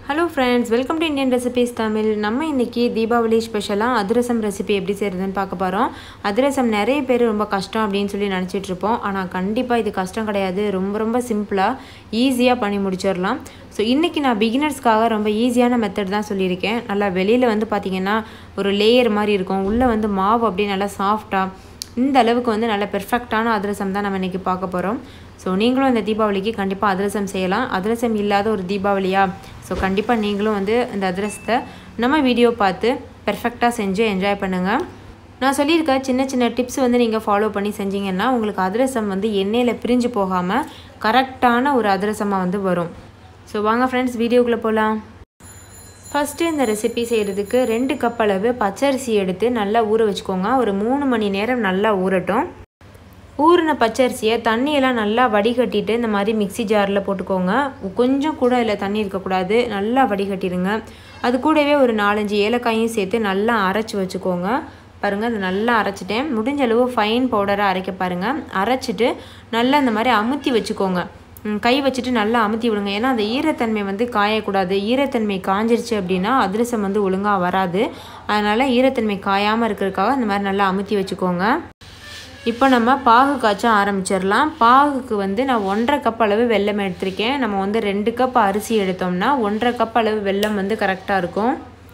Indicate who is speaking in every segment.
Speaker 1: hello friends welcome to Indian recipes Tamil நம்ம இன்றைக்கி தீபாவளி ஸ்பெஷலாக அதிரசம் ரெசிபி எப்படி செய்கிறதுன்னு பார்க்க போகிறோம் அதிரசம் நிறைய பேர் ரொம்ப கஷ்டம் அப்படின்னு சொல்லி நினச்சிட்டு இருப்போம் ஆனால் கண்டிப்பாக இது கஷ்டம் கிடையாது ரொம்ப ரொம்ப சிம்பிளாக ஈஸியாக பண்ணி முடிச்சிடலாம் ஸோ இன்றைக்கி நான் பிகினர்ஸ்க்காக ரொம்ப ஈஸியான மெத்தட் தான் சொல்லியிருக்கேன் நல்லா வெளியில் வந்து பார்த்திங்கன்னா ஒரு லேயர் மாதிரி இருக்கும் உள்ளே வந்து மாவு அப்படியே நல்லா சாஃப்டாக இந்த அளவுக்கு வந்து நல்ல பெர்ஃபெக்டான அதிரசம் தான் நம்ம இன்றைக்கி பார்க்க போகிறோம் ஸோ நீங்களும் இந்த தீபாவளிக்கு கண்டிப்பாக அதிரசம் செய்யலாம் அதிரசம் இல்லாத ஒரு தீபாவளியா ஸோ கண்டிப்பாக நீங்களும் வந்து இந்த அதிரசத்தை நம்ம வீடியோ பார்த்து பெர்ஃபெக்டாக செஞ்சு என்ஜாய் பண்ணுங்கள் நான் சொல்லியிருக்க சின்ன சின்ன டிப்ஸ் வந்து நீங்கள் ஃபாலோ பண்ணி செஞ்சீங்கன்னா உங்களுக்கு அதிரசம் வந்து எண்ணெயில் பிரிஞ்சு போகாமல் கரெக்டான ஒரு அதிரசமாக வந்து வரும் ஸோ வாங்க ஃப்ரெண்ட்ஸ் வீடியோக்குள்ளே போகலாம் ஃபஸ்ட்டு இந்த ரெசிபி செய்கிறதுக்கு ரெண்டு கப் அளவு பச்சரிசி எடுத்து நல்லா ஊற வச்சுக்கோங்க ஒரு மூணு மணி நேரம் நல்லா ஊறட்டும் ஊறின பச்சரிசியை தண்ணியெல்லாம் நல்லா வடிகட்டிட்டு இந்த மாதிரி மிக்சி ஜாரில் போட்டுக்கோங்க கொஞ்சம் கூட இதில் தண்ணி இருக்கக்கூடாது நல்லா வடிகட்டிடுங்க அது கூடவே ஒரு நாலஞ்சு ஏலக்காயும் சேர்த்து நல்லா அரைச்சி வச்சுக்கோங்க பாருங்கள் அது நல்லா அரைச்சிட்டேன் முடிஞ்ச அளவு ஃபைன் பவுடராக அரைக்க பாருங்கள் அரைச்சிட்டு நல்லா இந்த மாதிரி அமுத்தி வச்சுக்கோங்க கை வச்சுட்டு நல்லா அமுத்தி விடுங்க ஏன்னா அந்த ஈரத்தன்மை வந்து காயக்கூடாது ஈரத்தன்மை காஞ்சிருச்சு அப்படின்னா அதிரசம் வந்து ஒழுங்காக வராது அதனால் ஈரத்தன்மை காயாமல் இருக்கிறதுக்காக இந்த மாதிரி நல்லா அமுத்தி வச்சுக்கோங்க இப்போ நம்ம பாகு காய்ச்ச ஆரம்பிச்சிடலாம் பாகுக்கு வந்து நான் ஒன்றரை கப் அளவு வெல்லம் எடுத்திருக்கேன் நம்ம வந்து ரெண்டு கப் அரிசி எடுத்தோம்னா ஒன்றரை கப் அளவு வெல்லம் வந்து கரெக்டாக இருக்கும்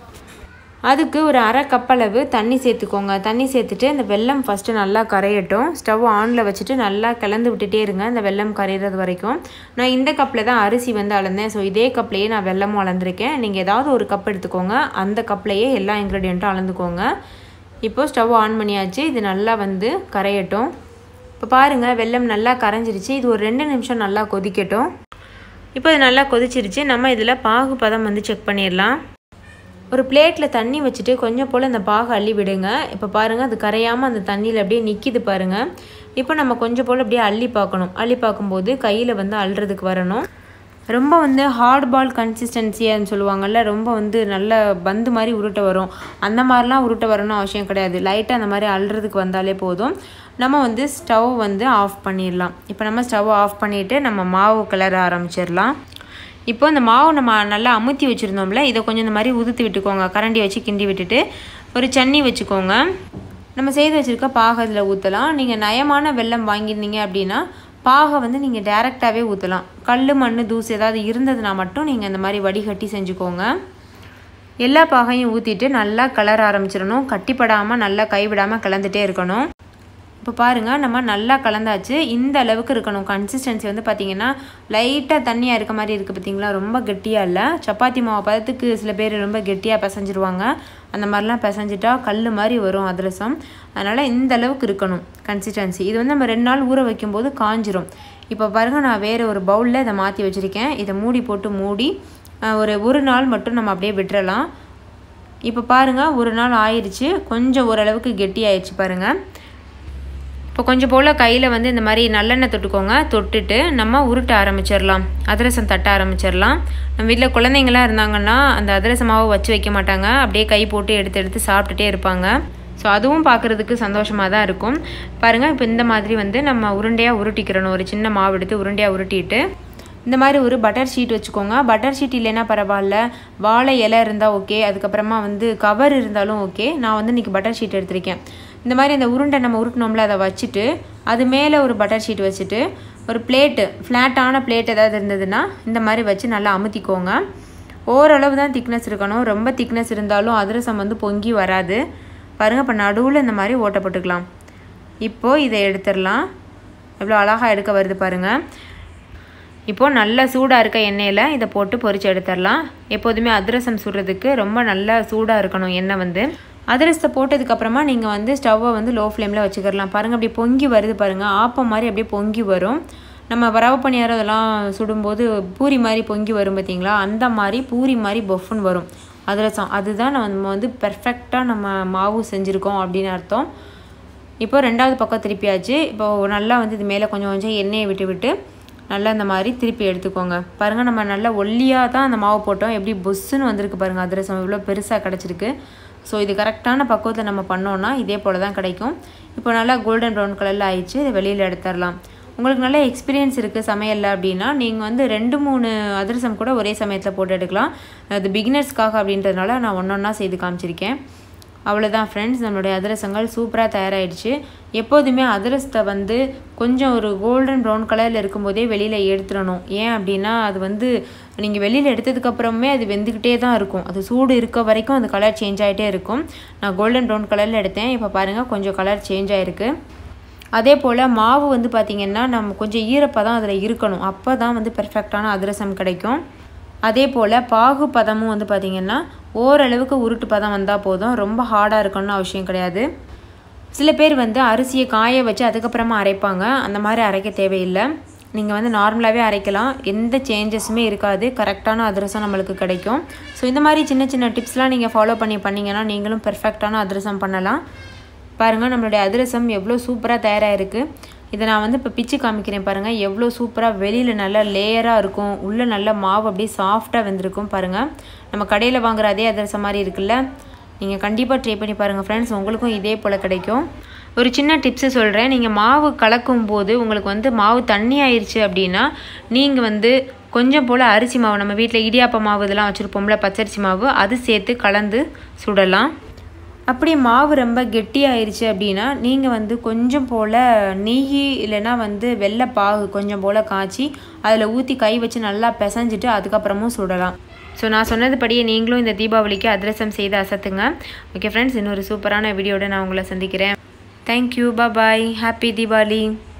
Speaker 1: அதுக்கு ஒரு அரை கப் அளவு தண்ணி சேர்த்துக்கோங்க தண்ணி சேர்த்துட்டு இந்த வெல்லம் ஃபஸ்ட்டு நல்லா கரையட்டும் ஸ்டவ் ஆனில் வச்சுட்டு நல்லா கலந்து விட்டுட்டே இருங்க இந்த வெல்லம் கரையிறது வரைக்கும் நான் இந்த கப்பில் தான் அரிசி வந்து அளந்தேன் ஸோ இதே கப்லேயே நான் வெல்லமும் அளந்துருக்கேன் நீங்கள் ஏதாவது ஒரு கப் எடுத்துக்கோங்க அந்த கப்லேயே எல்லா இன்க்ரீடியண்ட்டும் அளந்துக்கோங்க இப்போ ஸ்டவ் ஆன் பண்ணியாச்சு இது நல்லா வந்து கரையட்டும் இப்போ பாருங்கள் வெல்லம் நல்லா கரைஞ்சிருச்சு இது ஒரு ரெண்டு நிமிஷம் நல்லா கொதிக்கட்டும் இப்போ இது நல்லா கொதிச்சிருச்சு நம்ம இதில் பாகு பதம் வந்து செக் பண்ணிடலாம் ஒரு பிளேட்டில் தண்ணி வச்சுட்டு கொஞ்சம் போல் அந்த பாகு அள்ளி விடுங்க இப்போ பாருங்கள் அது கரையாமல் அந்த தண்ணியில் அப்படியே நிற்கிது பாருங்கள் இப்போ நம்ம கொஞ்சம் போல் அப்படியே அள்ளி பார்க்கணும் அள்ளி பார்க்கும்போது கையில் வந்து அள்ளுறதுக்கு வரணும் ரொம்ப வந்து ஹார்ட் பால் கன்சிஸ்டன்சியான்னு சொல்லுவாங்கள்ல ரொம்ப வந்து நல்ல பந்து மாதிரி உருட்ட வரும் அந்த மாதிரிலாம் உருட்ட வரணும் அவசியம் கிடையாது லைட்டாக அந்த மாதிரி அள்ளுறதுக்கு வந்தாலே போதும் நம்ம வந்து ஸ்டவ் வந்து ஆஃப் பண்ணிடலாம் இப்போ நம்ம ஸ்டவ் ஆஃப் பண்ணிவிட்டு நம்ம மாவு கிளற ஆரம்பிச்சிடலாம் இப்போ இந்த மாவு நம்ம நல்லா அமுத்தி வச்சுருந்தோம்ல இதை கொஞ்சம் இந்த மாதிரி உதுத்து விட்டுக்கோங்க கரண்டி வச்சு கிண்டி விட்டுட்டு ஒரு சன்னி வச்சுக்கோங்க நம்ம செய்து வச்சுருக்க பாக இதில் ஊற்றலாம் நீங்கள் நயமான வெல்லம் வாங்கியிருந்தீங்க அப்படின்னா பாகை வந்து நீங்கள் டேரெக்டாகவே ஊற்றலாம் கல் மண் தூசு ஏதாவது இருந்ததுன்னா மட்டும் நீங்கள் இந்த மாதிரி வடிகட்டி செஞ்சுக்கோங்க எல்லா பாகையும் ஊற்றிட்டு நல்லா கலர ஆரம்பிச்சிடணும் கட்டிப்படாமல் நல்லா கைவிடாமல் கலந்துகிட்டே இருக்கணும் இப்போ பாருங்கள் நம்ம நல்லா கலந்தாச்சு இந்த அளவுக்கு இருக்கணும் கன்சிஸ்டன்சி வந்து பார்த்திங்கன்னா லைட்டாக தண்ணியாக இருக்க மாதிரி இருக்குது பார்த்திங்களா ரொம்ப கெட்டியாக இல்லை சப்பாத்தி மாவு பதத்துக்கு சில பேர் ரொம்ப கெட்டியாக பிசைஞ்சிருவாங்க அந்த மாதிரிலாம் பிசைஞ்சிட்டா கல் மாதிரி வரும் அதிரசம் அதனால் இந்த அளவுக்கு இருக்கணும் கன்சிஸ்டன்சி இது வந்து நம்ம ரெண்டு நாள் ஊற வைக்கும்போது காஞ்சிரும் இப்போ பாருங்கள் நான் வேறு ஒரு பவுலில் இதை மாற்றி வச்சுருக்கேன் இதை மூடி போட்டு மூடி ஒரு ஒரு நாள் மட்டும் நம்ம அப்படியே விட்டுறலாம் இப்போ பாருங்கள் ஒரு நாள் ஆயிடுச்சு கொஞ்சம் ஓரளவுக்கு கெட்டி ஆயிடுச்சு பாருங்கள் இப்போ கொஞ்சம் போல் கையில் வந்து இந்த மாதிரி நல்லெண்ணெய் தொட்டுக்கோங்க தொட்டுட்டு நம்ம உருட்ட ஆரம்பிச்சிடலாம் அதிரசம் தட்ட ஆரம்பிச்சிடலாம் நம்ம வீட்டில் குழந்தைங்களாம் இருந்தாங்கன்னா அந்த அதிரச மாவை வச்சு வைக்க மாட்டாங்க அப்படியே கை போட்டு எடுத்து எடுத்து சாப்பிட்டுட்டே இருப்பாங்க ஸோ அதுவும் பார்க்குறதுக்கு சந்தோஷமாக தான் இருக்கும் பாருங்கள் இப்போ இந்த மாதிரி வந்து நம்ம உருண்டையாக உருட்டிக்கிறணும் ஒரு சின்ன மாவு எடுத்து உருண்டையாக உருட்டிட்டு இந்த மாதிரி ஒரு பட்டர் ஷீட் வச்சுக்கோங்க பட்டர் ஷீட் இல்லைன்னா பரவாயில்ல வாழை இலை இருந்தால் ஓகே அதுக்கப்புறமா வந்து கவர் இருந்தாலும் ஓகே நான் வந்து இன்றைக்கி பட்டர் ஷீட் எடுத்திருக்கேன் இந்த மாதிரி அந்த உருண்டை நம்ம உருட்டினோம்ல அதை வச்சுட்டு அது மேலே ஒரு பட்டர் ஷீட் வச்சுட்டு ஒரு பிளேட்டு ஃப்ளாட்டான பிளேட் ஏதாவது இருந்ததுன்னா இந்த மாதிரி வச்சு நல்லா அமுத்திக்கோங்க ஓரளவு தான் திக்னஸ் இருக்கணும் ரொம்ப திக்னஸ் இருந்தாலும் அதிரசம் வந்து பொங்கி வராது பாருங்கள் இப்போ நடுவில் இந்த மாதிரி ஓட்ட போட்டுக்கலாம் இப்போது இதை எடுத்துடலாம் எவ்வளோ அழகாக எடுக்க வருது பாருங்கள் இப்போது நல்லா சூடாக இருக்க எண்ணெயில் இதை போட்டு பொரிச்சு எடுத்துடலாம் எப்போதுமே அதிரசம் சுடுறதுக்கு ரொம்ப நல்லா சூடாக இருக்கணும் எண்ணெய் வந்து அதிரசத்தை போட்டதுக்கப்புறமா நீங்கள் வந்து ஸ்டவ்வை வந்து லோ ஃப்ளேமில் வச்சுக்கிடலாம் பாருங்கள் அப்படியே பொங்கி வருது பாருங்கள் ஆப்பம் மாதிரி அப்படியே பொங்கி வரும் நம்ம ரவை பணியாரம் இதெல்லாம் சுடும்போது பூரி மாதிரி பொங்கி வரும் பார்த்தீங்களா அந்த மாதிரி பூரி மாதிரி பொஃப்னு வரும் அதிரசம் அதுதான் நம்ம வந்து பெர்ஃபெக்டாக நம்ம மாவு செஞ்சுருக்கோம் அப்படின்னு அர்த்தம் இப்போ ரெண்டாவது பக்கம் திருப்பியாச்சு இப்போது நல்லா வந்து இது மேலே கொஞ்சம் கொஞ்சம் எண்ணெயை விட்டு விட்டு நல்லா இந்த மாதிரி திருப்பி எடுத்துக்கோங்க பாருங்கள் நம்ம நல்லா ஒல்லியாக தான் அந்த மாவு போட்டோம் எப்படி பொஸ்ஸுன்னு வந்திருக்கு பாருங்கள் அதிரசம் இவ்வளோ பெருசாக கிடச்சிருக்கு ஸோ இது கரெக்டான பக்குவத்தில் நம்ம பண்ணோன்னா இதே போல் தான் கிடைக்கும் இப்போ நல்லா கோல்டன் ப்ரௌன் கலரில் ஆயிடுச்சு இதை வெளியில் எடுத்துடலாம் உங்களுக்கு நல்ல எக்ஸ்பீரியன்ஸ் இருக்குது சமையலில் அப்படின்னா நீங்கள் வந்து ரெண்டு மூணு அதிரசம் கூட ஒரே சமயத்தில் போட்டு எடுக்கலாம் அது பிகினர்ஸ்க்காக அப்படின்றதுனால நான் ஒன்று ஒன்றா செய்து காமிச்சிருக்கேன் அவ்வளோதான் ஃப்ரெண்ட்ஸ் நம்மளுடைய அதிரசங்கள் சூப்பராக தயாராகிடுச்சு எப்போதுமே அதிரசத்தை வந்து கொஞ்சம் ஒரு கோல்டன் ப்ரௌன் கலரில் இருக்கும்போதே வெளியில் எடுத்துடணும் ஏன் அப்படின்னா அது வந்து நீங்கள் வெளியில் எடுத்ததுக்கப்புறமே அது வெந்துக்கிட்டே தான் இருக்கும் அது சூடு இருக்க வரைக்கும் அந்த கலர் சேஞ்ச் ஆகிட்டே இருக்கும் நான் கோல்டன் ப்ரௌன் கலரில் எடுத்தேன் இப்போ பாருங்கள் கொஞ்சம் கலர் சேஞ்ச் ஆகிருக்கு அதே போல் மாவு வந்து பார்த்திங்கன்னா நம்ம கொஞ்சம் ஈரப்பதம் அதில் இருக்கணும் அப்போ தான் வந்து பெர்ஃபெக்டான அதிரசம் கிடைக்கும் அதே போல் பாகு பதமும் வந்து பார்த்திங்கன்னா ஓரளவுக்கு உருட்டு பதம் வந்தால் போதும் ரொம்ப ஹார்டாக இருக்கணும்னு அவசியம் கிடையாது சில பேர் வந்து அரிசியை காய வச்சு அதுக்கப்புறமா அரைப்பாங்க அந்த மாதிரி அரைக்க தேவையில்லை நீங்கள் வந்து நார்மலாகவே அரைக்கலாம் எந்த சேஞ்சஸுமே இருக்காது கரெக்டான அதிரசம் நம்மளுக்கு கிடைக்கும் ஸோ இந்த மாதிரி சின்ன சின்ன டிப்ஸ்லாம் நீங்கள் ஃபாலோ பண்ணி பண்ணிங்கன்னா நீங்களும் பெர்ஃபெக்டான அதிரசம் பண்ணலாம் பாருங்கள் நம்மளுடைய அதிரசம் எவ்வளோ சூப்பராக தயாராக இருக்குது இதை நான் வந்து இப்போ பிச்சு காமிக்கிறேன் பாருங்கள் எவ்வளோ சூப்பராக வெளியில் நல்லா லேயராக இருக்கும் உள்ளே நல்ல மாவு அப்படியே சாஃப்டாக வெந்திருக்கும் பாருங்கள் நம்ம கடையில் வாங்குற அதே அதிரசம் மாதிரி இருக்குல்ல நீங்கள் கண்டிப்பாக ட்ரை பண்ணி பாருங்கள் ஃப்ரெண்ட்ஸ் உங்களுக்கும் இதே போல் கிடைக்கும் ஒரு சின்ன டிப்ஸு சொல்கிறேன் நீங்கள் மாவு கலக்கும் போது உங்களுக்கு வந்து மாவு தண்ணி ஆயிடுச்சு அப்படின்னா நீங்கள் வந்து கொஞ்சம் போல் அரிசி மாவு நம்ம வீட்டில் இடியாப்ப மாவு இதெல்லாம் வச்சுருப்போம்ல பச்சரிசி மாவு அது சேர்த்து கலந்து சுடலாம் அப்படி மாவு ரொம்ப கெட்டியாயிருச்சு அப்படின்னா நீங்கள் வந்து கொஞ்சம் போல் நெய் இல்லைன்னா வந்து வெள்ளைப்பாகு கொஞ்சம் போல் காய்ச்சி அதில் ஊற்றி கை வச்சு நல்லா பிசைஞ்சிட்டு அதுக்கப்புறமும் சுடலாம் ஸோ நான் சொன்னதுபடியே நீங்களும் இந்த தீபாவளிக்கு அதிரசம் செய்து அசத்துங்க ஓகே ஃப்ரெண்ட்ஸ் இன்னொரு சூப்பரான வீடியோட நான் உங்களை சந்திக்கிறேன் தேங்க்யூ பாய் ஹாப்பி தீபாவளி